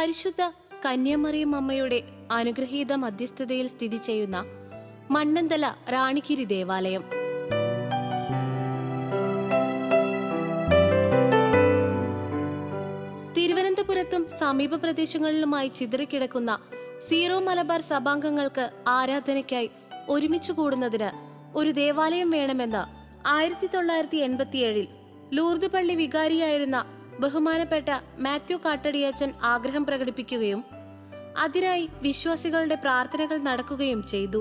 പരിശുദ്ധ കന്യാമറിയം അമ്മയുടെ അനുഗ്രഹീത മധ്യസ്ഥതയിൽ സ്ഥിതി ചെയ്യുന്ന മണ്ണന്തല റാണിഗിരി ദേവാലയം തിരുവനന്തപുരത്തും സമീപ പ്രദേശങ്ങളിലുമായി ചിതറിക്കിടക്കുന്ന സീറോ മലബാർ സഭാംഗങ്ങൾക്ക് ആരാധനയ്ക്കായി ഒരുമിച്ചു കൂടുന്നതിന് ഒരു ദേവാലയം വേണമെന്ന് ആയിരത്തി തൊള്ളായിരത്തി എൺപത്തിയേഴിൽ ലൂർദ് പള്ളി വികാരിയായിരുന്ന ബഹുമാനപ്പെട്ട മാത്യു കാട്ടടിയച്ചൻ ആഗ്രഹം പ്രകടിപ്പിക്കുകയും അതിനായി വിശ്വാസികളുടെ പ്രാർത്ഥനകൾ നടക്കുകയും ചെയ്തു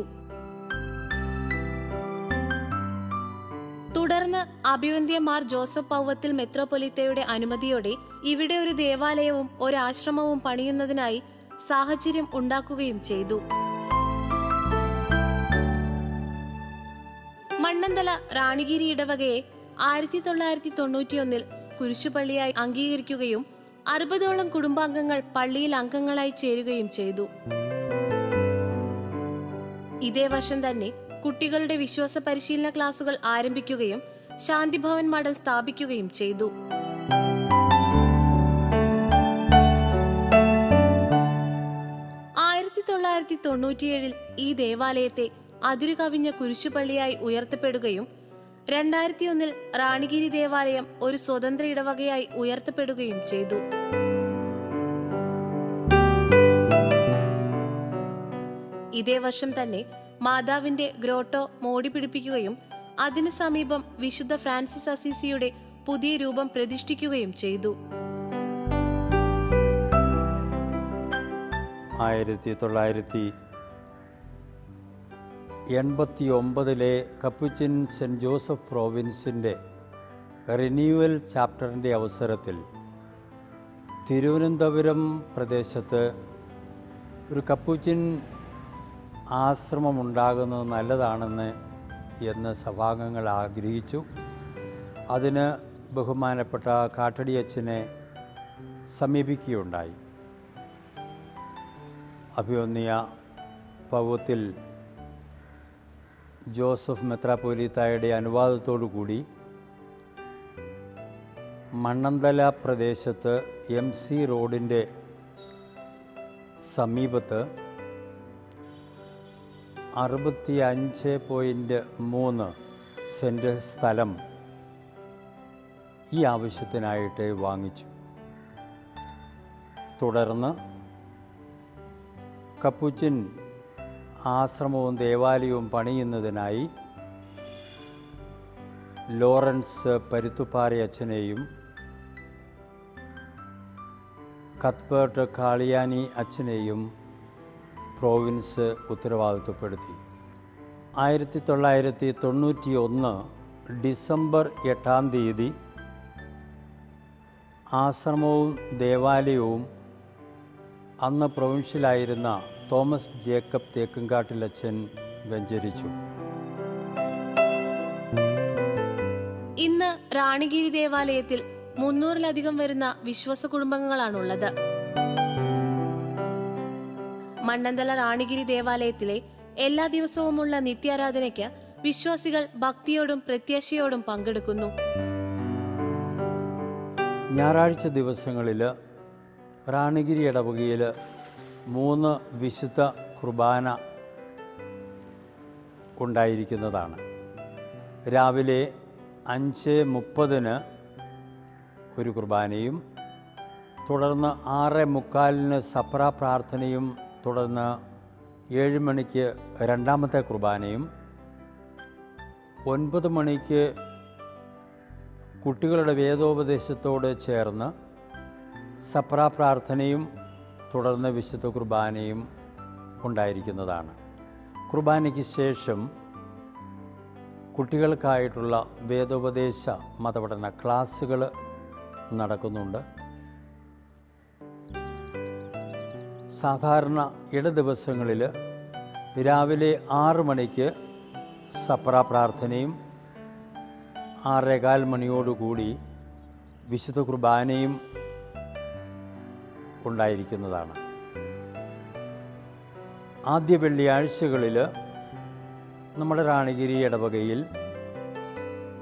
തുടർന്ന് അഭിവന്ധ്യ മാർ ജോസഫ് പൗവത്തിൽ മെത്രോപൊലിത്തയുടെ അനുമതിയോടെ ഇവിടെ ഒരു ദേവാലയവും ഒരു ആശ്രമവും പണിയുന്നതിനായി സാഹചര്യം ഉണ്ടാക്കുകയും ചെയ്തു മണ്ണന്തല റാണിഗിരി ഇടവകയെ ആയിരത്തി തൊള്ളായിരത്തി തൊണ്ണൂറ്റിയൊന്നിൽ കുരിശുപള്ളിയായി അംഗീകരിക്കുകയും അറുപതോളം കുടുംബാംഗങ്ങൾ പള്ളിയിൽ അംഗങ്ങളായി ചേരുകയും ചെയ്തു ഇതേ വർഷം തന്നെ കുട്ടികളുടെ വിശ്വാസ പരിശീലന ക്ലാസുകൾ ആരംഭിക്കുകയും ശാന്തിഭവൻ മഠം സ്ഥാപിക്കുകയും ചെയ്തു ആയിരത്തി തൊള്ളായിരത്തി തൊണ്ണൂറ്റിയേഴിൽ ഈ ദേവാലയത്തെ അതിരുകവിഞ്ഞ കുരിശുപള്ളിയായി ഉയർത്തപ്പെടുകയും രണ്ടായിരത്തി ഒന്നിൽ റാണിഗിരി ദേവാലയം ഒരു സ്വതന്ത്ര ഇടവകയായി ഉയർത്തപ്പെടുകയും ചെയ്തു ഇതേ വർഷം തന്നെ മാതാവിന്റെ ഗ്രോട്ടോ മോടി പിടിപ്പിക്കുകയും അതിനു സമീപം വിശുദ്ധ ഫ്രാൻസിസ് അസീസിയുടെ പുതിയ രൂപം പ്രതിഷ്ഠിക്കുകയും ചെയ്തു ആയിരത്തി തൊള്ളായിരത്തി എൺപത്തി ഒമ്പതിലെ കപ്പുച്ചിൻ സെൻറ് ജോസഫ് പ്രോവിൻസിൻ്റെ റിന്യൂവൽ ചാപ്റ്ററിൻ്റെ അവസരത്തിൽ തിരുവനന്തപുരം പ്രദേശത്ത് ഒരു കപ്പുച്ചിൻ ആശ്രമം ഉണ്ടാകുന്നത് നല്ലതാണെന്ന് എന്ന് സഭാംഗങ്ങൾ ആഗ്രഹിച്ചു അതിന് ബഹുമാനപ്പെട്ട കാട്ടടിയച്ചനെ സമീപിക്കുകയുണ്ടായി അഭിവന്യ പൗവത്തിൽ ജോസഫ് മെത്രാപ്പൊലീത്തായുടെ അനുവാദത്തോടു കൂടി മണ്ണന്തല പ്രദേശത്ത് എം സി റോഡിൻ്റെ സമീപത്ത് അറുപത്തി അഞ്ച് പോയിൻറ്റ് മൂന്ന് സെൻറ്റ് സ്ഥലം ഈ ആവശ്യത്തിനായിട്ട് വാങ്ങിച്ചു തുടർന്ന് കപ്പുച്ചിൻ ആശ്രമവും ദേവാലയവും പണിയുന്നതിനായി ലോറൻസ് പരുത്തുപ്പാറ അച്ഛനെയും കത്പേർട്ട് കാളിയാനി അച്ഛനെയും പ്രോവിൻസ് ഉത്തരവാദിത്വപ്പെടുത്തി ആയിരത്തി തൊള്ളായിരത്തി തൊണ്ണൂറ്റി ഒന്ന് ഡിസംബർ എട്ടാം തീയതി ആശ്രമവും ദേവാലയവും അന്ന് പ്രൊവിൻഷ്യലായിരുന്ന തോമസ് ജേക്കബ് തേക്കുംകാട്ടിലച്ഛൻ വെഞ്ചരിച്ചു ഇന്ന് റാണിഗിരി ദേവാലയത്തിൽ മുന്നൂറിലധികം വരുന്ന വിശ്വാസ കുടുംബങ്ങളാണുള്ളത് മണ്ണന്തല റാണിഗിരി ദേവാലയത്തിലെ എല്ലാ ദിവസവുമുള്ള നിത്യാരാധനയ്ക്ക് വിശ്വാസികൾ ഭക്തിയോടും പ്രത്യാശയോടും പങ്കെടുക്കുന്നു ഞായറാഴ്ച ദിവസങ്ങളിൽ റാണിഗിരി ഇടവകയിൽ മൂന്ന് വിശുദ്ധ കുർബാന ഉണ്ടായിരിക്കുന്നതാണ് രാവിലെ അഞ്ച് മുപ്പതിന് ഒരു കുർബാനയും തുടർന്ന് ആറ് മുക്കാലിന് സപ്ര പ്രാർത്ഥനയും തുടർന്ന് ഏഴ് മണിക്ക് രണ്ടാമത്തെ കുർബാനയും ഒൻപത് മണിക്ക് കുട്ടികളുടെ വേദോപദേശത്തോട് ചേർന്ന് സപ്ര പ്രാർത്ഥനയും തുടർന്ന് വിശുദ്ധ കുർബാനയും ഉണ്ടായിരിക്കുന്നതാണ് കുർബാനയ്ക്ക് ശേഷം കുട്ടികൾക്കായിട്ടുള്ള വേദോപദേശ മതപഠന ക്ലാസ്സുകൾ നടക്കുന്നുണ്ട് സാധാരണ ഇട ദിവസങ്ങളിൽ രാവിലെ ആറ് മണിക്ക് സപ്ര പ്രാർത്ഥനയും ആറേകാൽ മണിയോടുകൂടി വിശുദ്ധ കുർബാനയും ഉണ്ടായിരിക്കുന്നതാണ് ആദ്യ വെള്ളിയാഴ്ചകളിൽ നമ്മുടെ റാണിഗിരി ഇടവകയിൽ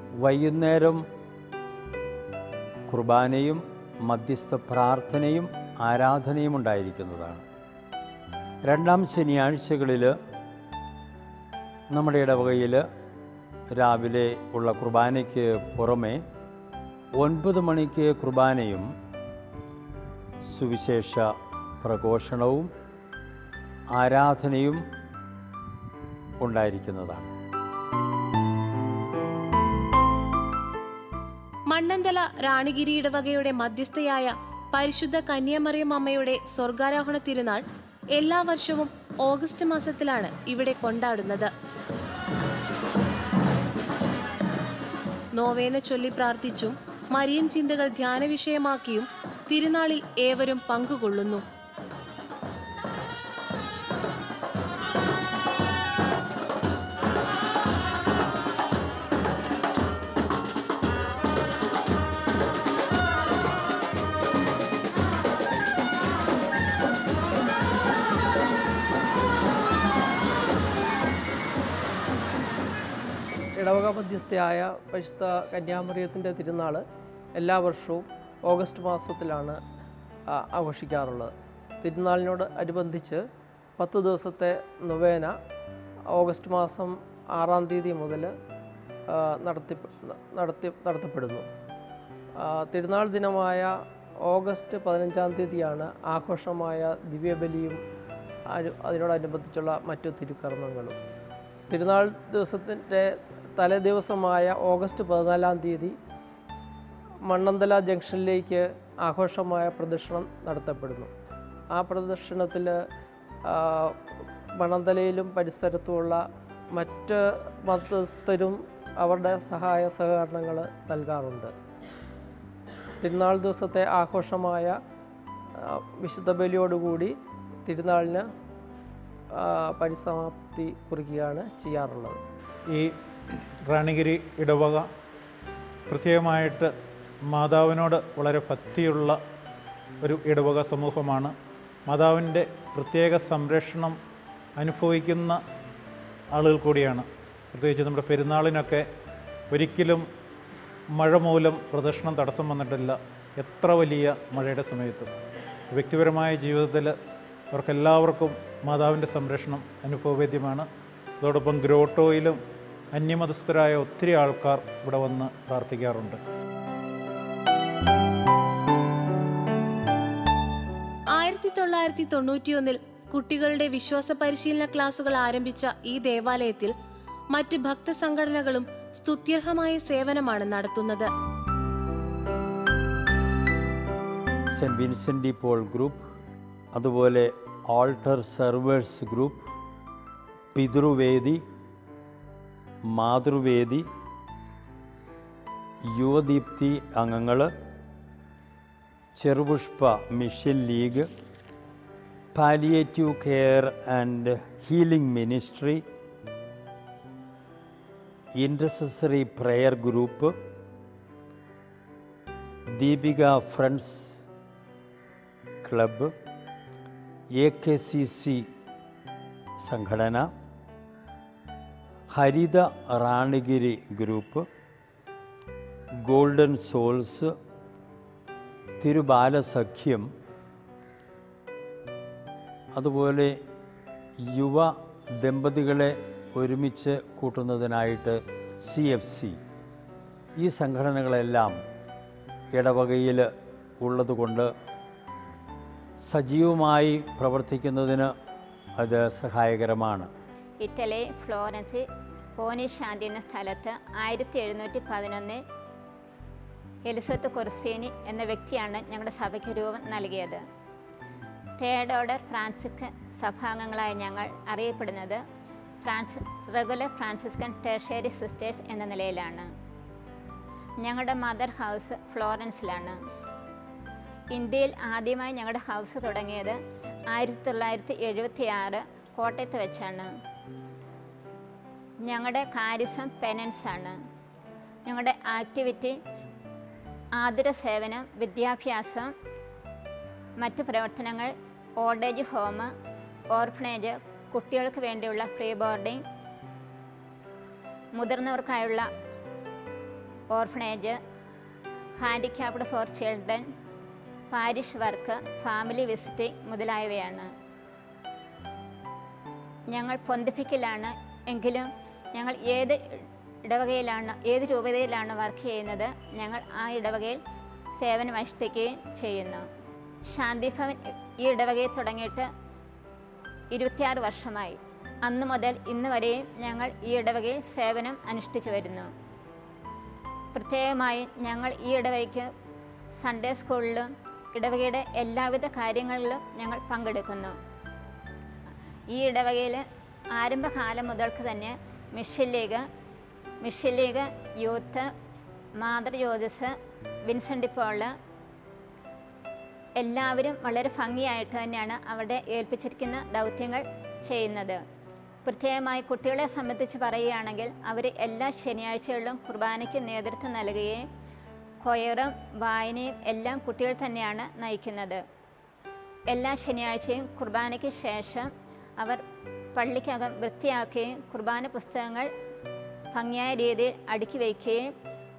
വൈകുന്നേരം കുർബാനയും മധ്യസ്ഥ പ്രാർത്ഥനയും ആരാധനയും ഉണ്ടായിരിക്കുന്നതാണ് രണ്ടാം ശനിയാഴ്ചകളിൽ നമ്മുടെ ഇടവകയിൽ രാവിലെ ഉള്ള കുർബാനയ്ക്ക് പുറമെ ഒൻപത് മണിക്ക് കുർബാനയും സുവിശേഷ പ്രഘോഷണവും ആരാധനയും ഉണ്ടായിരിക്കുന്നതാണ് മണ്ണന്തല റാണിഗിരി ഇടവകയുടെ മധ്യസ്ഥയായ പരിശുദ്ധ കന്യാമറിയം അമ്മയുടെ സ്വർഗാരോഹണ തിരുനാൾ എല്ലാ വർഷവും ഓഗസ്റ്റ് മാസത്തിലാണ് ഇവിടെ കൊണ്ടാടുന്നത് നോവേന ചൊല്ലി പ്രാർത്ഥിച്ചും മരിയൻ ചിന്തകൾ ധ്യാന വിഷയമാക്കിയും തിരുനാളിൽ ഏവരും പങ്കുകൊള്ളുന്നു ഇടവക മധ്യസ്ഥയായ പരിശുദ്ധ കന്യാമറിയത്തിൻ്റെ തിരുനാൾ എല്ലാ വർഷവും ഓഗസ്റ്റ് മാസത്തിലാണ് ആ, ആഘോഷിക്കാറുള്ളത് തിരുനാളിനോട് അനുബന്ധിച്ച് പത്ത് ദിവസത്തെ നൊവേന ഓഗസ്റ്റ് മാസം ആറാം തീയതി മുതൽ ആ, നടത്തി നടത്തി നടത്തപ്പെടുന്നു ആ, തിരുനാൾ ദിനമായ ഓഗസ്റ്റ് പതിനഞ്ചാം തീയതിയാണ് ആഘോഷമായ ദിവ്യബലിയും അനു- അതിനോടനുബന്ധിച്ചുള്ള മറ്റു തിരുക്കർമ്മങ്ങളും തിരുനാൾ ദിവസത്തിൻ്റെ തലേ ദിവസമായ ഓഗസ്റ്റ് പതിനാലാം തീയതി മണ്ണന്തല ജംഗ്ഷനിലേക്ക് ആഘോഷമായ പ്രദക്ഷിണം നടത്തപ്പെടുന്നു ആ പ്രദക്ഷിണത്തിൽ മണ്ണന്തലയിലും പരിസരത്തുമുള്ള മറ്റ് മതസ്ഥരും അവരുടെ സഹായ സഹകരണങ്ങൾ നൽകാറുണ്ട് തിരുനാൾ ദിവസത്തെ ആഘോഷമായ ആ, വിശുദ്ധ ബലിയോടുകൂടി തിരുനാളിന് ആ, പരിസമാപ്തി കുറിക്കുകയാണ് ചെയ്യാറുള്ളത് ഈ റാണിഗിരി ഇടവക പ്രത്യേകമായിട്ട് മാതാവിനോട് വളരെ ഭക്തിയുള്ള ഒരു ഇടവക സമൂഹമാണ് മാതാവിൻ്റെ പ്രത്യേക സംരക്ഷണം അനുഭവിക്കുന്ന ആളുകൾ കൂടിയാണ് പ്രത്യേകിച്ച് നമ്മുടെ പെരുന്നാളിനൊക്കെ ഒരിക്കലും മഴ മൂലം പ്രദർശനം തടസ്സം വന്നിട്ടില്ല എത്ര വലിയ മഴയുടെ സമയത്തും വ്യക്തിപരമായ ജീവിതത്തിൽ അവർക്കെല്ലാവർക്കും മാതാവിൻ്റെ സംരക്ഷണം അനുഭവവേദ്യമാണ് അതോടൊപ്പം ഗ്രോട്ടോയിലും അന്യമതസ്ഥരായ ഒത്തിരി ആൾക്കാർ ഇവിടെ വന്ന് പ്രാർത്ഥിക്കാറുണ്ട് ആയിരത്തി തൊള്ളായിരത്തി തൊണ്ണൂറ്റിയൊന്നിൽ കുട്ടികളുടെ വിശ്വാസ പരിശീലന ക്ലാസുകൾ ആരംഭിച്ച ഈ ദേവാലയത്തിൽ മറ്റ് ഭക്തസംഘടനകളും സ്തുത്യർഹമായ സേവനമാണ് നടത്തുന്നത് saint Vincent de Paul group അതുപോലെ altar servers group Pithruvedi Mathruvedi Yuvadeepthi അംഗങ്ങൾ Cherupushpa mission league palliative care and healing ministry intercessory prayer group Deepika friends club A K C C സംഘടന Haritha Ranigiri group golden souls Thirubalasakhyam അതുപോലെ യുവ ദമ്പതികളെ ഒരുമിച്ച് കൂട്ടുന്നതിനായിട്ട് സി എഫ് സി ഈ സംഘടനകളെല്ലാം ഇടവകയിൽ ഉള്ളതുകൊണ്ട് സജീവമായി പ്രവർത്തിക്കുന്നതിന് അത് സഹായകരമാണ് ഇറ്റലി ഫ്ലോറൻസ് പോനിശാന്തി എന്ന സ്ഥലത്ത് ആയിരത്തി എഴുന്നൂറ്റി പതിനൊന്നിൽ എലിസബത്ത് കൊർസീനി എന്ന വ്യക്തിയാണ് ഞങ്ങളുടെ സഭയ്ക്ക് രൂപം നൽകിയത് തേർഡ് ഓർഡർ ഫ്രാൻസിസ്കൻ സഭാംഗങ്ങളായ ഞങ്ങൾ അറിയപ്പെടുന്നത് France regular Franciscan tertiary sisters എന്ന നിലയിലാണ് ഞങ്ങളുടെ മദർ ഹൗസ് ഫ്ലോറൻസിലാണ് ഇന്ത്യയിൽ ആദ്യമായി ഞങ്ങളുടെ ഹൗസ് തുടങ്ങിയത് ആയിരത്തി തൊള്ളായിരത്തി എഴുപത്തി ആറ് കോട്ടയത്ത് വെച്ചാണ് ഞങ്ങളുടെ കാരിസം പെനൻസ് ആണ് ഞങ്ങളുടെ ആക്ടിവിറ്റി ആതുര സേവനം വിദ്യാഭ്യാസം മറ്റ് പ്രവർത്തനങ്ങൾ ഓൾഡ് ഏജ് ഹോം ഓർഫനേജ് കുട്ടികൾക്ക് വേണ്ടിയുള്ള ഫ്രീ ബോർഡിംഗ് മുതിർന്നവർക്കായുള്ള orphanage handicapped for children parish work family visiting മുതലായവയാണ് ഞങ്ങൾ പൊന്തിഫിക്കലാണ് എങ്കിലും ഞങ്ങൾ ഏത് ഇടവകയിലാണ് ഏത് രൂപതയിലാണ് വർക്ക് ചെയ്യുന്നത് ഞങ്ങൾ ആ ഇടവകയിൽ സേവനം അനുഷ്ഠിക്കുകയും ചെയ്യുന്നു ശാന്തിഭവൻ ഈ ഇടവകയിൽ തുടങ്ങിയിട്ട് ഇരുപത്തിയാറ് വർഷമായി അന്നു മുതൽ ഇന്ന് വരെയും ഞങ്ങൾ ഈ ഇടവകയിൽ സേവനം അനുഷ്ഠിച്ചു വരുന്നു പ്രത്യേകമായി ഞങ്ങൾ ഈ ഇടവകയ്ക്ക് സൺഡേ സ്കൂളിലും ഇടവകയുടെ എല്ലാവിധ കാര്യങ്ങളിലും ഞങ്ങൾ പങ്കെടുക്കുന്നു ഈ ഇടവകയിൽ ആരംഭകാലം മുതൽക്ക് തന്നെ mission league mission league youth Mathrujyothis Vincent Paul എല്ലാവരും വളരെ ഭംഗിയായിട്ട് തന്നെയാണ് അവിടെ ഏൽപ്പിച്ചിരിക്കുന്ന ദൗത്യങ്ങൾ ചെയ്യുന്നത് പ്രത്യേകമായി കുട്ടികളെ സംബന്ധിച്ച് പറയുകയാണെങ്കിൽ അവർ എല്ലാ ശനിയാഴ്ചകളിലും കുർബാനയ്ക്ക് നേതൃത്വം നൽകുകയും കൊയറും വായനയും എല്ലാം കുട്ടികൾ തന്നെയാണ് നയിക്കുന്നത് എല്ലാ ശനിയാഴ്ചയും കുർബാനയ്ക്ക് ശേഷം അവർ പള്ളിക്കകം വൃത്തിയാക്കുകയും കുർബാന പുസ്തകങ്ങൾ ഭംഗിയായ രീതിയിൽ അടുക്കി വയ്ക്കുകയും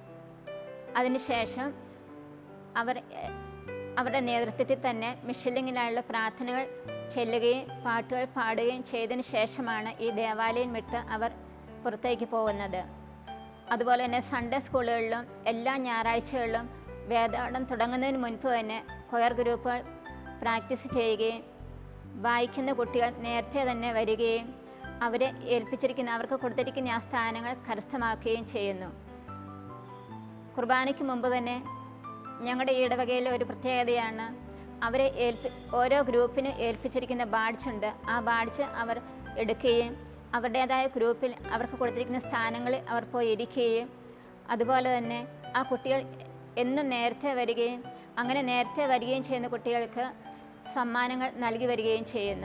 അതിനുശേഷം അവർ എ, അവരുടെ നേതൃത്വത്തിൽ തന്നെ മിഷലിങ്ങിനായുള്ള പ്രാർത്ഥനകൾ ചെല്ലുകയും പാട്ടുകൾ പാടുകയും ചെയ്തതിന് ശേഷമാണ് ഈ ദേവാലയം വിട്ട് അവർ പുറത്തേക്ക് പോകുന്നത് അതുപോലെ തന്നെ സൺഡേ സ്കൂളുകളിലും എല്ലാ ഞായറാഴ്ചകളിലും വേദപാഠം തുടങ്ങുന്നതിന് മുൻപ് തന്നെ കൊയർ ഗ്രൂപ്പുകൾ പ്രാക്ടീസ് ചെയ്യുകയും വായിക്കുന്ന കുട്ടികൾ നേരത്തെ തന്നെ വരികയും അവരെ ഏൽപ്പിച്ചിരിക്കുന്ന അവർക്ക് കൊടുത്തിരിക്കുന്ന ആ സ്ഥാനങ്ങൾ കരസ്ഥമാക്കുകയും ചെയ്യുന്നു കുർബാനയ്ക്ക് മുമ്പ് തന്നെ ഞങ്ങളുടെ ഈ ഇടവകയിലെ ഒരു പ്രത്യേകതയാണ് അവരെ ഏൽപ്പി ഓരോ ഗ്രൂപ്പിന് ഏൽപ്പിച്ചിരിക്കുന്ന ബാഡ്ജ് ഉണ്ട് ആ ബാഡ്ജ് അവർ എടുക്കുകയും അവരുടേതായ ഗ്രൂപ്പിൽ അവർക്ക് കൊടുത്തിരിക്കുന്ന സ്ഥാനങ്ങളിൽ അവർ പോയി ഇരിക്കുകയും അതുപോലെ തന്നെ ആ കുട്ടികൾ എന്നും നേരത്തെ വരികയും അങ്ങനെ നേരത്തെ വരികയും ചെയ്യുന്ന കുട്ടികൾക്ക് സമ്മാനങ്ങൾ നൽകി വരികയും ചെയ്യുന്നു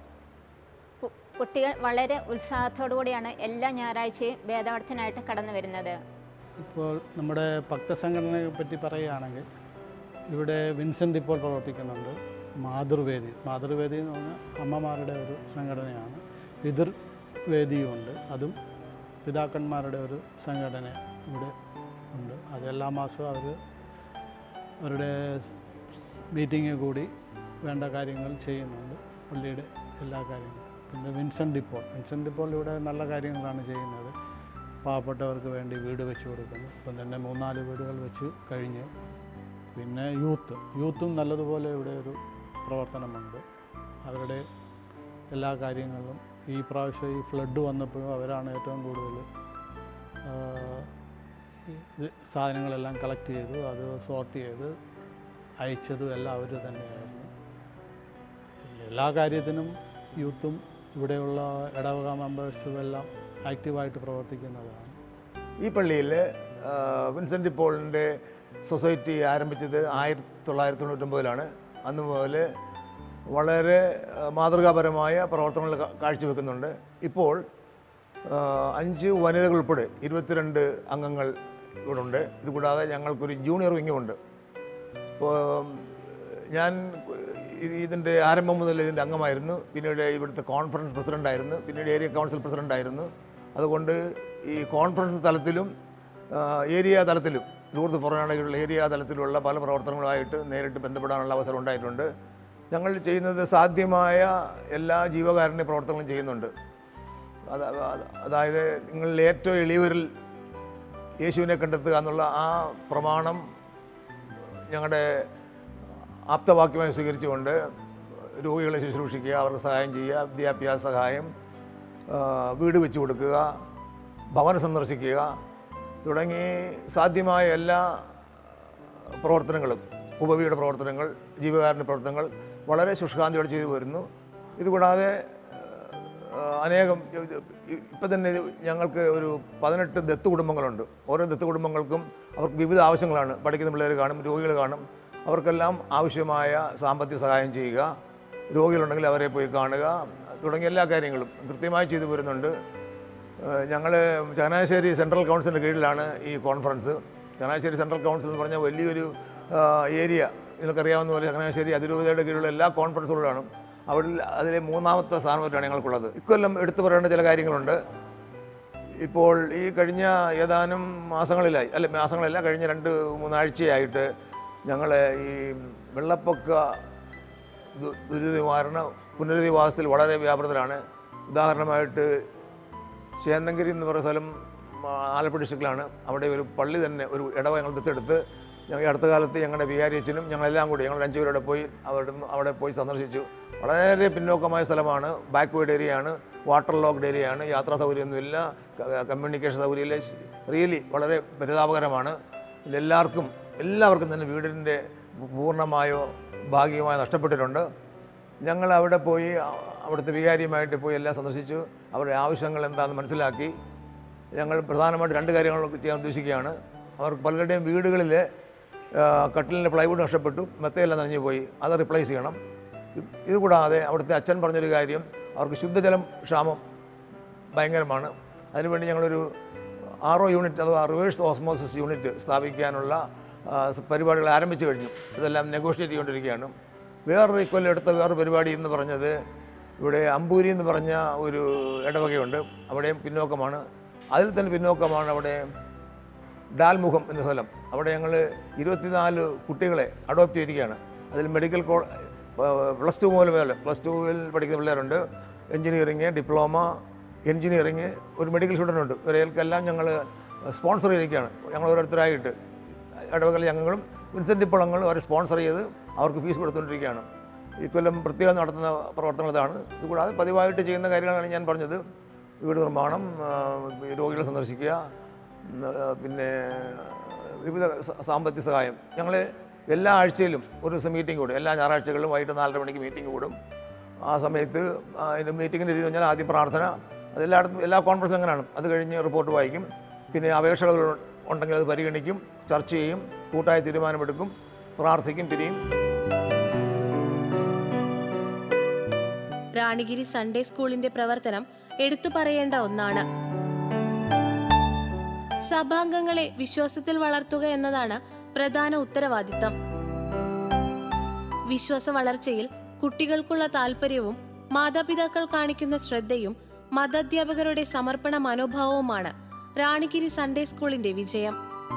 കു- കുട്ടികൾ വളരെ ഉത്സാഹത്തോടു കൂടിയാണ് എല്ലാ ഞായറാഴ്ചയും വേദപാഠത്തിനായിട്ട് കടന്നു വരുന്നത് ഇപ്പോൾ നമ്മുടെ ഭക്തസംഘടനയെ പറ്റി പറയുകയാണെങ്കിൽ ഇവിടെ വിൻസെൻ്റ് ഇപ്പോൾ പ്രവർത്തിക്കുന്നുണ്ട് മാതൃവേദി മാതൃവേദി എന്ന് പറഞ്ഞാൽ അമ്മമാരുടെ ഒരു സംഘടനയാണ് പിതൃവേദിയുമുണ്ട് അതും പിതാക്കന്മാരുടെ ഒരു സംഘടന ഇവിടെ ഉണ്ട് അത് എല്ലാ മാസവും അവർ അവരുടെ മീറ്റിംഗ് കൂടി വേണ്ട കാര്യങ്ങൾ ചെയ്യുന്നുണ്ട് പള്ളിയുടെ എല്ലാ കാര്യങ്ങളും പിന്നെ വിൻസെൻ്റ് ഡിപ്പോൾ വിൻസെൻ്റ് ഡിപ്പോൾ ഇവിടെ നല്ല കാര്യങ്ങളാണ് ചെയ്യുന്നത് പാവപ്പെട്ടവർക്ക് വേണ്ടി വീട് വെച്ച് കൊടുക്കുന്നു ഇപ്പം തന്നെ മൂന്നാല് വീടുകൾ വെച്ച് കഴിഞ്ഞു പിന്നെ യൂത്ത് യൂത്തും നല്ലതുപോലെ ഇവിടെ ഒരു പ്രവർത്തനമുണ്ട് അവരുടെ എല്ലാ കാര്യങ്ങളിലും ഈ പ്രാവശ്യം ഈ ഫ്ലഡ് വന്നപ്പോഴും അവരാണ് ഏറ്റവും കൂടുതൽ ആ, ഈ ഇത് സാധനങ്ങളെല്ലാം കളക്ട് ചെയ്തു അത് സോർട്ട് ചെയ്ത് അയച്ചതും എല്ലാം അവർ തന്നെയായിരുന്നു പിന്നെ എല്ലാ കാര്യത്തിനും യൂത്തും ഇവിടെയുള്ള ഇടവക മെമ്പേഴ്സും എല്ലാം ആക്റ്റീവായിട്ട് പ്രവർത്തിക്കുന്നതാണ് ഈ പള്ളിയിൽ ആ, വിൻസെൻ്റ് പോളിൻ്റെ സൊസൈറ്റി ആരംഭിച്ചത് ആയിരത്തി തൊള്ളായിരത്തി തൊണ്ണൂറ്റൊമ്പതിലാണ് അന്ന് മുതൽ വളരെ ആ, മാതൃകാപരമായ പ്രവർത്തനങ്ങൾ കാ- കാഴ്ചവെക്കുന്നുണ്ട് ഇപ്പോൾ ആ, അഞ്ച് വനിതകൾ ഉൾപ്പെടെ ഇരുപത്തിരണ്ട് അംഗങ്ങൾ ഇവിടെ ഉണ്ട് ഇതുകൂടാതെ ഞങ്ങൾക്കൊരു ജൂനിയർ വിങ്ങുമുണ്ട് ഇപ്പോൾ ഞാൻ ഇത് ഇതിൻ്റെ ആരംഭം മുതൽ ഇതിൻ്റെ അംഗമായിരുന്നു പിന്നീട് ഇവിടുത്തെ കോൺഫറൻസ് പ്രസിഡൻ്റായിരുന്നു പിന്നീട് ഏരിയ കൗൺസിൽ പ്രസിഡൻ്റായിരുന്നു അതുകൊണ്ട് ഈ കോൺഫറൻസ് തലത്തിലും ആ, ഏരിയ തലത്തിലും ലൂർദ് ഫൊറോണയുള്ള ഏരിയ തലത്തിലുള്ള പല പ്രവർത്തനങ്ങളുമായിട്ട് നേരിട്ട് ബന്ധപ്പെടാനുള്ള അവസരം ഉണ്ടായിട്ടുണ്ട് ഞങ്ങൾ ചെയ്യുന്നത് സാധ്യമായ എല്ലാ ജീവകാരുണ്യ പ്രവർത്തനങ്ങളും ചെയ്യുന്നുണ്ട് അത് അത് അതായത് നിങ്ങളിൽ ഏറ്റവും എളിയവരിൽ യേശുവിനെ കണ്ടെത്തുക എന്നുള്ള ആ പ്രമാണം ഞങ്ങളുടെ ആപ്തവാക്യമായി സ്വീകരിച്ചുകൊണ്ട് രോഗികളെ ശുശ്രൂഷിക്കുക അവർക്ക് സഹായം ചെയ്യുക വിദ്യാഭ്യാസ സഹായം ആ, വീട് വെച്ച് കൊടുക്കുക ഭവനം സന്ദർശിക്കുക തുടങ്ങി സാധ്യമായ എല്ലാ പ്രവർത്തനങ്ങളും ഉപവിയുടെ പ്രവർത്തനങ്ങൾ ജീവകാരുണ്യ പ്രവർത്തനങ്ങൾ വളരെ ശുഷ്കാന്തിയോടെ ചെയ്തു വരുന്നു ഇതുകൂടാതെ ആ, അനേകം ഇപ്പം തന്നെ ഇത് ഞങ്ങൾക്ക് ഒരു പതിനെട്ട് ദത്ത് കുടുംബങ്ങളുണ്ട് ഓരോ ദത്ത് കുടുംബങ്ങൾക്കും അവർക്ക് വിവിധ ആവശ്യങ്ങളാണ് പഠിക്കുന്ന പിള്ളേർ കാണും രോഗികൾ കാണും അവർക്കെല്ലാം ആവശ്യമായ സാമ്പത്തിക സഹായം ചെയ്യുക രോഗികളുണ്ടെങ്കിൽ അവരെ പോയി കാണുക തുടങ്ങിയ എല്ലാ കാര്യങ്ങളും കൃത്യമായി ചെയ്തു വരുന്നുണ്ട് ഞങ്ങൾ ചങ്ങനാശ്ശേരി സെൻട്രൽ കൗൺസിലിൻ്റെ കീഴിലാണ് ഈ കോൺഫറൻസ് ചങ്ങനാശ്ശേരി സെൻട്രൽ കൗൺസിൽ എന്ന് പറഞ്ഞാൽ വലിയൊരു ആ, ഏരിയ നിങ്ങൾക്കറിയാവുന്ന പോലെ ചങ്ങനാശ്ശേരി അതിരൂപതയുടെ കീഴിലുള്ള എല്ലാ കോൺഫറൻസുകളിലാണ് അവിടെ അതിലെ മൂന്നാമത്തെ സ്ഥാനമായിട്ടാണ് ഞങ്ങൾക്കുള്ളത് ഇക്കൊല്ലം എടുത്തു പറയേണ്ട ചില കാര്യങ്ങളുണ്ട് ഇപ്പോൾ ഈ കഴിഞ്ഞ ഏതാനും മാസങ്ങളിലായി അല്ല മാസങ്ങളല്ല കഴിഞ്ഞ രണ്ട് മൂന്നാഴ്ചയായിട്ട് ഞങ്ങൾ ഈ വെള്ളപ്പൊക്ക ദു- ദുരിത നിവാരണ പുനരധിവാസത്തിൽ വളരെ വ്യാപൃതരാണ് ഉദാഹരണമായിട്ട് ചേന്നങ്കരി എന്ന് പറയുന്ന സ്ഥലം ആ, ആലപ്പുഴ ഡിസ്ട്രിക്റ്റിലാണ് അവിടെ ഒരു പള്ളി തന്നെ ഒരു ഇടവ ഞങ്ങൾ ദത്തെടുത്ത് ഞങ്ങൾ ഈ അടുത്ത കാലത്ത് ഞങ്ങളുടെ വികാരി അച്ഛനും ഞങ്ങളെല്ലാം കൂടി ഞങ്ങൾ അഞ്ചുപേരോടെ പോയി അവിടെ അവിടെ പോയി സന്ദർശിച്ചു വളരെ പിന്നോക്കമായ സ്ഥലമാണ് ബാക്ക്വേഡ് ഏരിയയാണ് വാട്ടർ ലോക്ക്ഡ് ഏരിയയാണ് യാത്രാ സൗകര്യമൊന്നുമില്ല കമ്മ്യൂണിക്കേഷൻ സൗകര്യമില്ല റിയലി വളരെ പരിതാപകരമാണ് ഇതെല്ലാവർക്കും എല്ലാവർക്കും തന്നെ വീടിൻ്റെ പൂർണ്ണമായോ ഭാഗികമായോ നഷ്ടപ്പെട്ടിട്ടുണ്ട് ഞങ്ങൾ അവിടെ പോയി അ- അവിടുത്തെ വികാരിയുമായിട്ട് പോയി എല്ലാം സന്ദർശിച്ചു അവരുടെ ആവശ്യങ്ങൾ എന്താണെന്ന് മനസ്സിലാക്കി ഞങ്ങൾ പ്രധാനമായിട്ട് രണ്ട് കാര്യങ്ങൾ ചെയ്യാൻ ഉദ്ദേശിക്കുകയാണ് അവർക്ക് പലരുടെയും വീടുകളിൽ കട്ടിലിൻ്റെ പ്ലൈവുഡ് നഷ്ടപ്പെട്ടു മെത്തയെല്ലാം നനഞ്ഞു പോയി അത് റിപ്ലേസ് ചെയ്യണം ഇത് ഇത് കൂടാതെ അവിടുത്തെ അച്ഛൻ പറഞ്ഞൊരു കാര്യം അവർക്ക് ശുദ്ധജലം ക്ഷാമം ഭയങ്കരമാണ് അതിനുവേണ്ടി ഞങ്ങളൊരു ആർ ഒ യൂണിറ്റ് അഥവാ റിവേഴ്സ് ഓസ്മോസിസ് യൂണിറ്റ് സ്ഥാപിക്കാനുള്ള ആ, സ- പരിപാടികൾ ആരംഭിച്ചു കഴിഞ്ഞു ഇതെല്ലാം നെഗോഷിയേറ്റ് ചെയ്തുകൊണ്ടിരിക്കുകയാണ് വേറൊരു ഇക്കൊല്ലം എടുത്ത വേറൊരു പരിപാടി എന്ന് പറഞ്ഞത് ഇവിടെ അമ്പൂരി എന്ന് പറഞ്ഞ ഒരു ഇടവകയുണ്ട് അവിടെയും പിന്നോക്കമാണ് അതിൽ തന്നെ പിന്നോക്കമാണ് അവിടെ ഡാൽമുഖം എന്ന സ്ഥലം അവിടെ ഞങ്ങൾ ഇരുപത്തിനാല് കുട്ടികളെ അഡോപ്റ്റ് ചെയ്തിരിക്കുകയാണ് അതിൽ മെഡിക്കൽ കോ പ്ലസ് ടു മുതൽ മുതൽ പ്ലസ് ടുവിൽ പഠിക്കുന്ന പിള്ളേരുണ്ട് എഞ്ചിനീയറിങ് ഡിപ്ലോമ എഞ്ചിനീയറിങ് ഒരു മെഡിക്കൽ സ്റ്റുഡൻ്റ് ഉണ്ട് ഇവരെല്ലാം ഞങ്ങൾ സ്പോൺസർ ചെയ്തിരിക്കുകയാണ് ഞങ്ങൾ ഓരോരുത്തരായിട്ട് ഇടവകയിൽ ഞങ്ങളും വിൻസെൻ്റ് ഇപ്പോഴങ്ങൾ അവർ സ്പോൺസർ ചെയ്ത് അവർക്ക് ഫീസ് കൊടുത്തുകൊണ്ടിരിക്കുകയാണ് ഈ കൊല്ലം പ്രത്യേകം നടത്തുന്ന പ്രവർത്തനങ്ങൾ ഇതാണ് ഇതുകൂടാതെ പതിവായിട്ട് ചെയ്യുന്ന കാര്യങ്ങളാണ് ഞാൻ പറഞ്ഞത് വീട് നിർമ്മാണം ആ, രോഗികളെ സന്ദർശിക്കുക ഉം, ആ, പിന്നെ വിവിധ സ- സാമ്പത്തിക സഹായം ഞങ്ങൾ എല്ലാ ആഴ്ചയിലും ഒരു ദിവസം മീറ്റിംഗ് കൂടും എല്ലാ ഞായറാഴ്ചകളിലും വൈകിട്ട് നാലര മണിക്ക് മീറ്റിംഗ് കൂടും ആ സമയത്ത് ആ, അതിൻ്റെ മീറ്റിങ്ങിൻ്റെ രീതി പറഞ്ഞാൽ ആദ്യം പ്രാർത്ഥന അതെല്ലായിടത്തും എല്ലാ കോൺഫറൻസും അങ്ങനെയാണ് അത് കഴിഞ്ഞ് റിപ്പോർട്ട് വായിക്കും പിന്നെ അപേക്ഷകൾ ഉണ്ടെങ്കിൽ അത് പരിഗണിക്കും ചർച്ച ചെയ്യും കൂട്ടായ തീരുമാനമെടുക്കും പ്രാർത്ഥിക്കും പിരിയും റാണിഗിരി സൺഡേ സ്കൂളിന്റെ പ്രവർത്തനം എടുത്തു പറയേണ്ട ഒന്നാണ് സഭാംഗങ്ങളെ വിശ്വാസത്തിൽ വളർത്തുക എന്നതാണ് പ്രധാന ഉത്തരവാദിത്തം വിശ്വാസ വളർച്ചയിൽ കുട്ടികൾക്കുള്ള താല്പര്യവും മാതാപിതാക്കൾ കാണിക്കുന്ന ശ്രദ്ധയും മതാധ്യാപകരുടെ സമർപ്പണ മനോഭാവവുമാണ് റാണിഗിരി സൺഡേ സ്കൂളിന്റെ വിജയം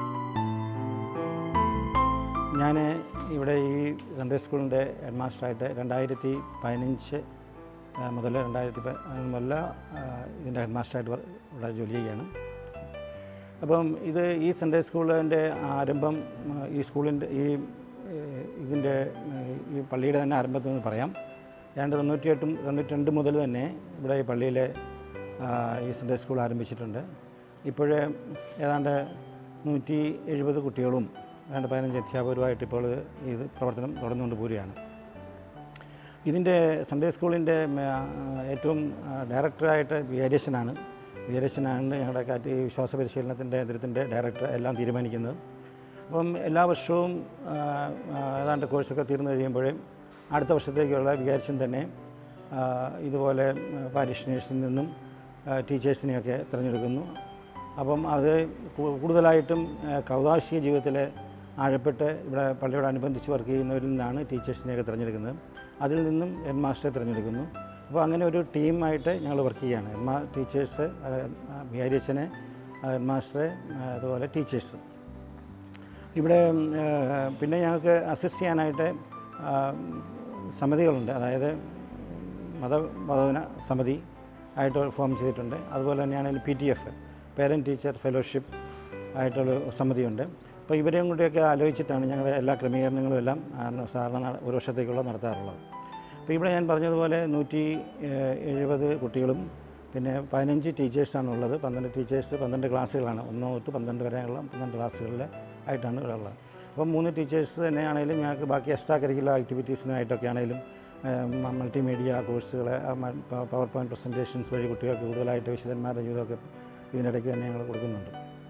ഞാൻ ഇവിടെ ഈ സൺഡേ സ്കൂളിൻ്റെ ഹെഡ് മാസ്റ്ററായിട്ട് രണ്ടായിരത്തി പതിനഞ്ച് മുതൽ രണ്ടായിരത്തി പ- മുതൽ ആ, ഇതിൻ്റെ ഹെഡ് മാസ്റ്ററായിട്ട് വർ- ഇവിടെ ജോലി ചെയ്യുകയാണ് അപ്പം ഇത് ഈ സൺഡേ സ്കൂളിൻ്റെ ആരംഭം ആ, ഈ സ്കൂളിൻ്റെ ഈ ഏഹ്, ഇതിൻ്റെ ഏഹ്, ഈ പള്ളിയുടെ തന്നെ ആരംഭത്തിൽ നിന്ന് പറയാം ഏതാണ്ട് തൊണ്ണൂറ്റിയെട്ടും തൊണ്ണൂറ്റി രണ്ട് മുതൽ തന്നെ ഇവിടെ ഈ പള്ളിയിലെ ആ, ഈ സൺഡേ സ്കൂൾ ആരംഭിച്ചിട്ടുണ്ട് ഇപ്പോഴേ ഏതാണ്ട് നൂറ്റി എഴുപത് കുട്ടികളും ഏതാണ്ട് പതിനഞ്ച് അധ്യാപകരുമായിട്ട് ഇപ്പോൾ ഇത് പ്രവർത്തനം തുടർന്നുകൊണ്ട് പോരുകയാണ് ഇതിൻ്റെ സൺഡേ സ്കൂളിൻ്റെ ഉം, ആ, ഏറ്റവും ആ, ഡയറക്ടറായിട്ട് വികാരിയച്ഛനാണ് വികാരിയച്ഛനാണ് ഞങ്ങളുടെ കാറ്റ് ഈ വിശ്വാസ പരിശീലനത്തിൻ്റെ ഇതിൻ്റെ ഡയറക്ടർ എല്ലാം തീരുമാനിക്കുന്നത് അപ്പം എല്ലാ വർഷവും ആ, ആ, ഏതാണ്ട് കോഴ്സൊക്കെ തീർന്നു കഴിയുമ്പോഴേ അടുത്ത വർഷത്തേക്കുള്ള വികാരിച്ചൻ തന്നെ ആ, ഇതുപോലെ പാരിഷനേഴ്സിൽ നിന്നും ആ, ടീച്ചേഴ്സിനെയൊക്കെ തിരഞ്ഞെടുക്കുന്നു അപ്പം അത് കൂ- കൂടുതലായിട്ടും ആ, കൗതാശിക ജീവിതത്തിൽ ആഴപ്പെട്ട് ഇവിടെ പള്ളിയോടനുബന്ധിച്ച് വർക്ക് ചെയ്യുന്നവരിൽ നിന്നാണ് ടീച്ചേഴ്സിനെയൊക്കെ തിരഞ്ഞെടുക്കുന്നത് അതിൽ നിന്നും ഹെഡ് മാസ്റ്ററെ തിരഞ്ഞെടുക്കുന്നു അപ്പോൾ അങ്ങനെ ഒരു ടീമായിട്ട് ഞങ്ങൾ വർക്ക് ചെയ്യുകയാണ് ഹെഡ് മാ ടീച്ചേഴ്സ് വിഹാരിയച്ഛനെ ഹെഡ് മാസ്റ്ററെ ആ, അതുപോലെ ടീച്ചേഴ്സ് ഇവിടെ ഉം, ആ, പിന്നെ ഞങ്ങൾക്ക് അസിസ്റ്റ് ചെയ്യാനായിട്ട് ആ, സമിതികളുണ്ട് അതായത് മതബോധന സമിതി ആയിട്ട് ഫോം ചെയ്തിട്ടുണ്ട് അതുപോലെ തന്നെയാണ് P T F parent teacher fellowship ആയിട്ടുള്ള സമിതിയുണ്ട് അപ്പോൾ ഇവരെയും കൂടിയൊക്കെ ആലോചിച്ചിട്ടാണ് ഞങ്ങളുടെ എല്ലാ ക്രമീകരണങ്ങളും എല്ലാം ആ, സാധാരണ നട- ഒരു വർഷത്തേക്കുള്ള നടത്താറുള്ളത് അപ്പോൾ ഇവിടെ ഞാൻ പറഞ്ഞതുപോലെ നൂറ്റി ഏഹ്, എഴുപത് കുട്ടികളും പിന്നെ പതിനഞ്ച് ടീച്ചേഴ്സാണ് ഉള്ളത് പന്ത്രണ്ട് ടീച്ചേഴ്സ് പന്ത്രണ്ട് ക്ലാസ്സുകളാണ് ഒന്ന് തൊട്ട് പന്ത്രണ്ട് വരെയുള്ള പന്ത്രണ്ട് ക്ലാസ്സുകളിൽ ആയിട്ടാണ് ഇവിടെ ഉള്ളത് അപ്പം മൂന്ന് ടീച്ചേഴ്സ് തന്നെയാണെങ്കിലും ഞങ്ങൾക്ക് ബാക്കി എക്സ്ട്രാ കരിക്കുലർ ആക്ടിവിറ്റീസിനായിട്ടൊക്കെ ആണെങ്കിലും മൾട്ടിമീഡിയ കോഴ്സുകൾ പവർ പോയിൻറ്റ് പ്രസൻറ്റേഷൻസ് വഴി കുട്ടികൾക്ക് കൂടുതലായിട്ട് വിശുദ്ധന്മാരുടെ ജീവിതമൊക്കെ ഇതിനിടയ്ക്ക് തന്നെ ഞങ്ങൾ കൊടുക്കുന്നുണ്ട്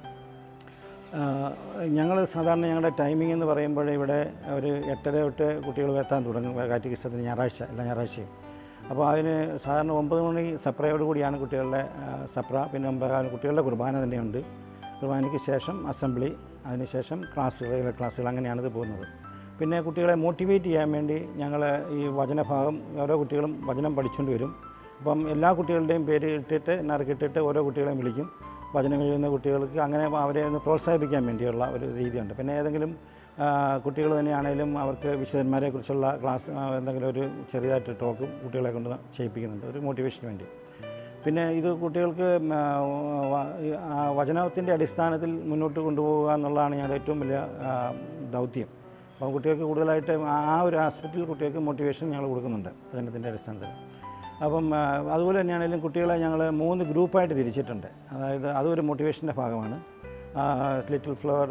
ഞങ്ങൾ സാധാരണ ഞങ്ങളുടെ ടൈമിംഗ് എന്ന് പറയുമ്പോൾ ഇവിടെ ഒരു എട്ടര തൊട്ട് കുട്ടികൾ എത്താൻ തുടങ്ങും കാറ്റിക്കിസത്തിന് ഞായറാഴ്ച എല്ലാ ഞായറാഴ്ചയും അപ്പോൾ അതിന് സാധാരണ ഒമ്പത് മണി സപ്രയോട് കൂടിയാണ് കുട്ടികളുടെ ആ, സപ്ര പിന്നെ ഒമ്പതാം കുട്ടികളുടെ കുർബാന തന്നെയുണ്ട് കുർബാനയ്ക്ക് ശേഷം അസംബ്ലി അതിനുശേഷം ക്ലാസ്സുകൾ ക്ലാസ്സുകൾ അങ്ങനെയാണ് ഇത് പോകുന്നത് പിന്നെ കുട്ടികളെ മോട്ടിവേറ്റ് ചെയ്യാൻ വേണ്ടി ഞങ്ങൾ ഈ വചനഭാഗം ഓരോ കുട്ടികളും വചനം പഠിച്ചുകൊണ്ട് വരും അപ്പം എല്ലാ കുട്ടികളുടെയും പേര് ഇട്ടിട്ട് നറുക്കിട്ടിട്ട് ഓരോ കുട്ടികളെയും വിളിക്കും വചനം എഴുതുന്ന കുട്ടികൾക്ക് അങ്ങനെ അവരെ ഒന്ന് പ്രോത്സാഹിപ്പിക്കാൻ വേണ്ടിയുള്ള ഒരു രീതിയുണ്ട് പിന്നെ ഏതെങ്കിലും കുട്ടികൾ തന്നെയാണേലും അവർക്ക് വിശുദ്ധന്മാരെക്കുറിച്ചുള്ള ക്ലാസ് ആ, എന്തെങ്കിലും ഒരു ചെറിയതായിട്ട് ടോക്കും കുട്ടികളെ കൊണ്ട് ചെയ്യിപ്പിക്കുന്നുണ്ട് ഒരു മോട്ടിവേഷന് വേണ്ടി പിന്നെ ഇത് കുട്ടികൾക്ക് ഉം, ആ, വ- ഈ, ആ, വചനത്തിൻ്റെ അടിസ്ഥാനത്തിൽ മുന്നോട്ട് കൊണ്ടുപോകുക എന്നുള്ളതാണ് ഞങ്ങളുടെ ഏറ്റവും വലിയ ആ, ദൗത്യം അപ്പം കുട്ടികൾക്ക് കൂടുതലായിട്ട് ആ ആ ഒരു ആസ്പെക്റ്റിൽ കുട്ടികൾക്ക് മോട്ടിവേഷൻ ഞങ്ങൾ കൊടുക്കുന്നുണ്ട് വചനത്തിൻ്റെ അടിസ്ഥാനത്തിൽ അപ്പം ആ, അതുപോലെ തന്നെയാണെങ്കിലും കുട്ടികളെ ഞങ്ങൾ മൂന്ന് ഗ്രൂപ്പായിട്ട് തിരിച്ചിട്ടുണ്ട് അതായത് അതൊരു മോട്ടിവേഷൻ്റെ ഭാഗമാണ് little flower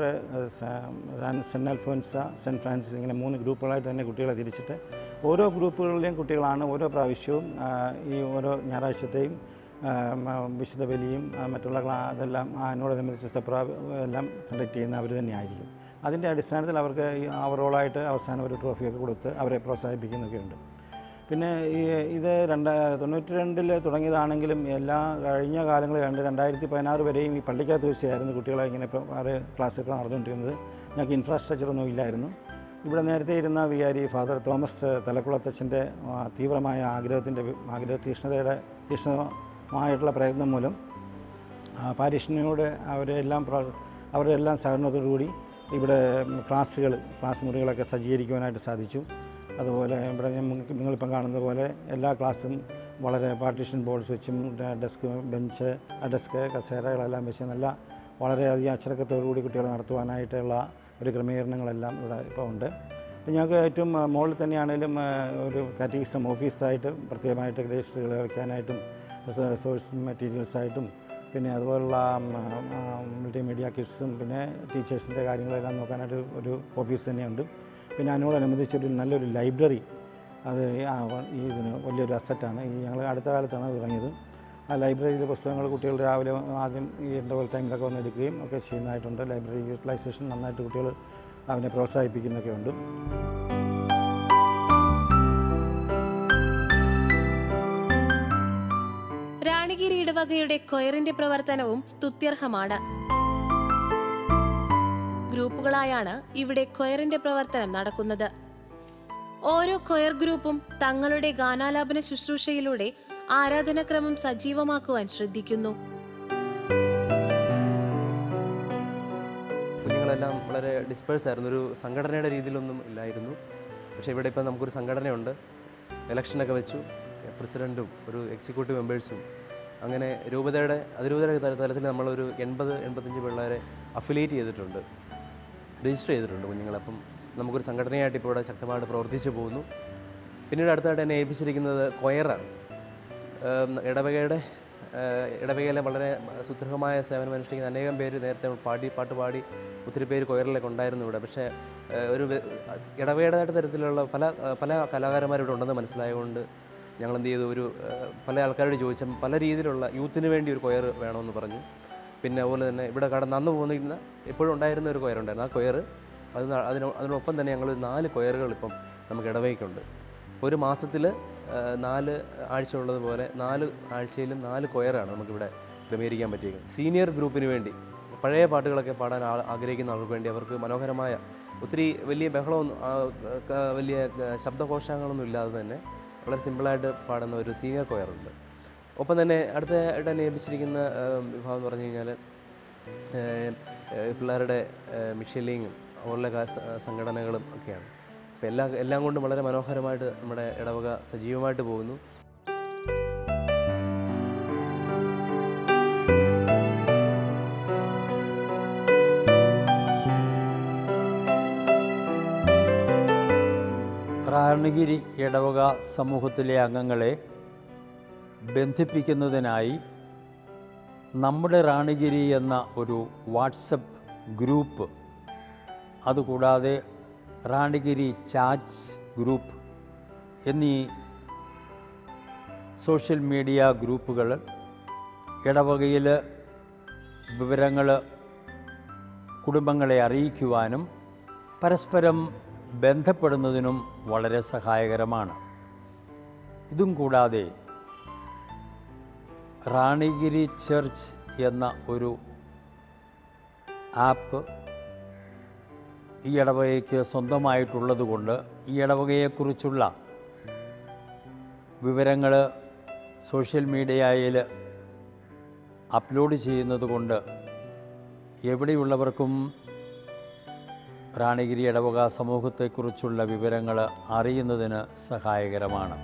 saint Alphonsa saint Francis ഇങ്ങനെ മൂന്ന് ഗ്രൂപ്പുകളായിട്ട് തന്നെ കുട്ടികളെ തിരിച്ചിട്ട് ഓരോ ഗ്രൂപ്പുകളിലെയും കുട്ടികളാണ് ഓരോ പ്രാവശ്യവും ആ, ഈ ഓരോ ഞായറാഴ്ചത്തെയും ആ, മ- വിശുദ്ധ ബലിയും ആ, മറ്റുള്ള ക്ലാ അതെല്ലാം അതിനോടനുബന്ധിച്ച് സെപ്ര എല്ലാം കണ്ടക്ട് ചെയ്യുന്ന അവർ തന്നെയായിരിക്കും അതിൻ്റെ അടിസ്ഥാനത്തിൽ അവർക്ക് ഈ ഓവറോളായിട്ട് അവസാനം ഒരു ട്രോഫിയൊക്കെ കൊടുത്ത് അവരെ പ്രോത്സാഹിപ്പിക്കുന്നൊക്കെയുണ്ട് പിന്നെ ഈ ഇത് രണ്ട് തൊണ്ണൂറ്റി രണ്ടിൽ തുടങ്ങിയതാണെങ്കിലും എല്ലാ കഴിഞ്ഞ കാലങ്ങൾ കണ്ട് രണ്ടായിരത്തി പതിനാറ് വരെയും ഈ പള്ളിക്കകത്ത് വെച്ചായിരുന്നു കുട്ടികളെ ഇങ്ങനെ ഇപ്പോൾ ആറ് ക്ലാസ്സുകൾ നടന്നുകൊണ്ടിരുന്നത് ഞങ്ങൾക്ക് ഇൻഫ്രാസ്ട്രക്ചറൊന്നും ഇല്ലായിരുന്നു ഇവിടെ നേരത്തെ ഇരുന്ന വികാരി ഫാദർ തോമസ് തലക്കുളത്തച്ഛൻ്റെ ആ, തീവ്രമായ ആഗ്രഹത്തിൻ്റെ ആഗ്രഹ തീഷ്ണതയുടെ തീഷ്ണമായിട്ടുള്ള പ്രയത്നം മൂലം ആ, പാരീഷിനോട് അവരെല്ലാം പ്രോ- അവരുടെ എല്ലാം സഹകരണത്തോടുകൂടി ഇവിടെ ക്ലാസ്സുകൾ ക്ലാസ് മുറികളൊക്കെ സജ്ജീകരിക്കുവാനായിട്ട് സാധിച്ചു അതുപോലെ ഇവിടെ നിങ്ങൾക്ക് നിങ്ങളിപ്പം കാണുന്ന പോലെ എല്ലാ ക്ലാസ്സും വളരെ പാർട്ടീഷൻ ബോർഡ്സ് വെച്ചും ഡ- ഡെസ്ക് ബെഞ്ച് ആ ഡെസ്ക് കസേരകളെല്ലാം വെച്ച് നല്ല വളരെയധികം അച്ചടക്കത്തോടുകൂടി കുട്ടികളെ നടത്തുവാനായിട്ടുള്ള ഒരു ക്രമീകരണങ്ങളെല്ലാം ഇവിടെ ഇപ്പോൾ ഉണ്ട് അപ്പോൾ ഞങ്ങൾക്ക് ഏറ്റവും ആ, മുകളിൽ തന്നെയാണേലും ആ, ഒരു കാറ്റഗിസം ഓഫീസായിട്ട് പ്രത്യേകമായിട്ട് രജിസ്റ്ററുകൾ വയ്ക്കാനായിട്ടും സോഴ്സ് മെറ്റീരിയൽസായിട്ടും പിന്നെ അതുപോലുള്ള മൾട്ടിമീഡിയ കിറ്റ്സും പിന്നെ ടീച്ചേഴ്സിൻ്റെ കാര്യങ്ങളെല്ലാം നോക്കാനായിട്ട് ഒരു ഓഫീസ് തന്നെയുണ്ട് പിന്നെ അതിനോടനുബന്ധിച്ചൊരു നല്ലൊരു ലൈബ്രറി അത് ആ വ- ഈ ഇതിന് വലിയൊരു അസറ്റാണ് ഈ ഞങ്ങൾ അടുത്ത കാലത്താണ് അത് തുടങ്ങിയത് ആ ലൈബ്രറിയിലെ പുസ്തകങ്ങൾ കുട്ടികൾ രാവിലെ ആദ്യം ഈ ഇൻ്റർവൽ ടൈമിലൊക്കെ വന്ന് എടുക്കുകയും ഒക്കെ ചെയ്യുന്നതായിട്ടുണ്ട് ലൈബ്രറി യൂട്ടിലൈസേഷൻ നന്നായിട്ട് കുട്ടികൾ അവനെ പ്രോത്സാഹിപ്പിക്കുന്നൊക്കെ ഉണ്ട് രാണിഗിരി ഇടവകയുടെ കൊയറിന്റെ പ്രവർത്തനവും സ്തുത്യർഹമാണ് ഗ്രൂപ്പുകളായാണ് ഇവിടെ കൊയറിന്റെ പ്രവർത്തനം നടക്കുന്നത് ഓരോ കൊയർ ഗ്രൂപ്പും തങ്ങളുടെ ഗാനാലാപന ശുശ്രൂഷയിലൂടെ ആരാധനാക്രമം സജീവമാക്കുവാൻ ശ്രദ്ധിക്കുന്നു കുഞ്ഞുങ്ങളെല്ലാം വളരെ ഡിസ്പേഴ്സ് ആയിരുന്നു ഒരു സംഘടനയുടെ രീതിയിലൊന്നും ഇല്ലായിരുന്നു പക്ഷേ ഇവിടെ ഇപ്പോൾ നമുക്കൊരു സംഘടനയുണ്ട് ഇലക്ഷനൊക്കെ വെച്ചു പ്രസിഡൻറ്റും ഒരു എക്സിക്യൂട്ടീവ് മെമ്പേഴ്സും അങ്ങനെ രൂപതയുടെ അതിരൂപതയുടെ തല- തലത്തിൽ നമ്മളൊരു എൺപത് എൺപത്തഞ്ച് പിള്ളേരെ അഫിലിയേറ്റ് ചെയ്തിട്ടുണ്ട് രജിസ്റ്റർ ചെയ്തിട്ടുണ്ട് കുഞ്ഞുങ്ങളെ അപ്പം നമുക്കൊരു സംഘടനയായിട്ട് ഇപ്പോൾ ഇവിടെ ശക്തമായിട്ട് പ്രവർത്തിച്ചു പോകുന്നു പിന്നീട് അടുത്തായിട്ട് എന്നെ ഏൽപ്പിച്ചിരിക്കുന്നത് കൊയറാണ് ഏം, ഇടവകയുടെ ഏഹ്, ഇടവകയിലെ വളരെ സുദൃഢമായ സേവനം അനുഷ്ഠിക്കുന്ന അനേകം പേര് നേരത്തെ പാടി പാട്ട് പാടി ഒത്തിരി പേര് കൊയറിലൊക്കെ ഉണ്ടായിരുന്നു ഇവിടെ പക്ഷേ ഏഹ്, ഒരു വെ- ഇടവകയുടേതായിട്ട് തരത്തിലുള്ള പല പല കലാകാരന്മാർ ഇവിടെ ഉണ്ടെന്ന് മനസ്സിലായതുകൊണ്ട് ഞങ്ങൾ എന്ത് ചെയ്തു ഒരു ഏഹ്, പല ആൾക്കാരോട് ചോദിച്ച പല രീതിയിലുള്ള യൂത്തിന് വേണ്ടി ഒരു കൊയർ വേണമെന്ന് പറഞ്ഞു പിന്നെ അതുപോലെ തന്നെ ഇവിടെ കടന്ന് അന്ന് പോകുന്ന എപ്പോഴും ഉണ്ടായിരുന്ന ഒരു കൊയറുണ്ടായിരുന്നു ആ കൊയർ അത് ന- അതിനോ അതിനൊപ്പം തന്നെ ഞങ്ങൾ നാല് കൊയറുകൾ ഇപ്പം നമുക്ക് ഇടവയ്ക്കുണ്ട് ഒരു മാസത്തിൽ നാല് ആഴ്ച ഉള്ളതുപോലെ നാല് ആഴ്ചയിലും നാല് കൊയറാണ് നമുക്കിവിടെ ക്രമീകരിക്കാൻ പറ്റിയത് സീനിയർ ഗ്രൂപ്പിന് വേണ്ടി പഴയ പാട്ടുകളൊക്കെ പാടാൻ ആ- ആഗ്രഹിക്കുന്ന ആൾക്ക് വേണ്ടി അവർക്ക് മനോഹരമായ ഒത്തിരി വലിയ ബഹളമൊന്നും ആ, ക- വലിയ ആ, ശബ്ദകോശങ്ങളൊന്നും ഇല്ലാതെ തന്നെ വളരെ സിമ്പിളായിട്ട് പാടുന്ന ഒരു സീനിയർ കൊയറുണ്ട് ഒപ്പം തന്നെ അടുത്തതായിട്ട് തന്നെ ഏൽപ്പിച്ചിരിക്കുന്ന ആ, വിഭാഗം എന്ന് പറഞ്ഞു കഴിഞ്ഞാൽ ഏഹ്, ഏഹ്, പിള്ളേരുടെ മിഷലിങ്ങും അതുപോലുള്ള ക- സ- സംഘടനകളും ഒക്കെയാണ് അപ്പോൾ എല്ലാ എല്ലാം കൊണ്ടും വളരെ മനോഹരമായിട്ട് നമ്മുടെ ഇടവക സജീവമായിട്ട് പോകുന്നു റാണഗിരി ഇടവക സമൂഹത്തിലെ അംഗങ്ങളെ ബന്ധിപ്പിക്കുന്നതിനായി നമ്മുടെ റാണിഗിരി എന്ന ഒരു വാട്സപ്പ് ഗ്രൂപ്പ് അതുകൂടാതെ റാണിഗിരി ചാറ്റ്സ് ഗ്രൂപ്പ് എന്നീ സോഷ്യൽ മീഡിയ ഗ്രൂപ്പുകൾ ഇടവകയിൽ വിവരങ്ങൾ കുടുംബങ്ങളെ അറിയിക്കുവാനും പരസ്പരം ബന്ധപ്പെടുന്നതിനും വളരെ സഹായകരമാണ് ഇതും കൂടാതെ റാണിഗിരി ചർച്ച് എന്ന ഒരു ആപ്പ് ഈ ഇടവകയ്ക്ക് സ്വന്തമായിട്ടുള്ളത് കൊണ്ട് ഈ ഇടവകയെക്കുറിച്ചുള്ള വിവരങ്ങൾ സോഷ്യൽ മീഡിയയിൽ അപ്ലോഡ് ചെയ്യുന്നത് കൊണ്ട് എവിടെയുള്ളവർക്കും റാണിഗിരി ഇടവക സമൂഹത്തെക്കുറിച്ചുള്ള വിവരങ്ങൾ അറിയുന്നതിന് സഹായകരമാണ്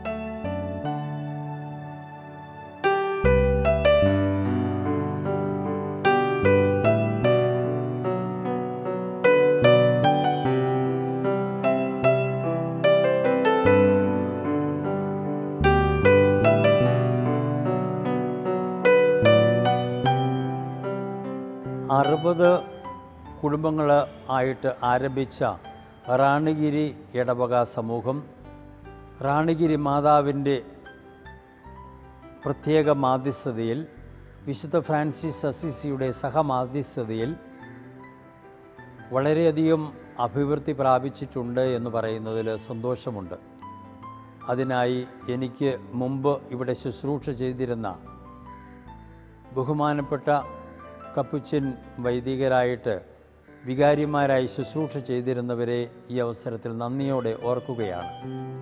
അറുപത് കുടുംബങ്ങൾ ആയിട്ട് ആരംഭിച്ച റാണിഗിരി ഇടവക സമൂഹം റാണിഗിരി മാതാവിൻ്റെ പ്രത്യേക മാധ്യസ്ഥതയിൽ വിശുദ്ധ ഫ്രാൻസിസ് അസിസിയുടെ സഹമാധ്യസ്ഥതയിൽ വളരെയധികം അഭിവൃദ്ധി പ്രാപിച്ചിട്ടുണ്ട് എന്ന് പറയുന്നതിൽ സന്തോഷമുണ്ട് അതിനായി എനിക്ക് മുമ്പ് ഇവിടെ ശുശ്രൂഷ ചെയ്തിരുന്ന ബഹുമാനപ്പെട്ട കപ്പുച്ചിൻ വൈദികരായിട്ട് വികാരിമാരായി ശുശ്രൂഷ ചെയ്തിരുന്നവരെ ഈ അവസരത്തിൽ നന്ദിയോടെ ഓർക്കുകയാണ്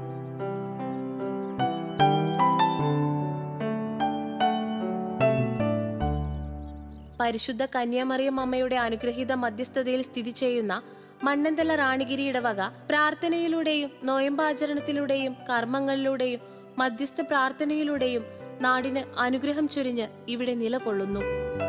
പരിശുദ്ധ കന്യാമറിയം അമ്മയുടെ അനുഗ്രഹീത മധ്യസ്ഥതയിൽ സ്ഥിതി ചെയ്യുന്ന മണ്ണന്തല റാണിഗിരി ഇടവക പ്രാർത്ഥനയിലൂടെയും നോയമ്പാചരണത്തിലൂടെയും കർമ്മങ്ങളിലൂടെയും മധ്യസ്ഥ പ്രാർത്ഥനയിലൂടെയും നാടിന് അനുഗ്രഹം ചൊരിഞ്ഞ് ഇവിടെ നിലകൊള്ളുന്നു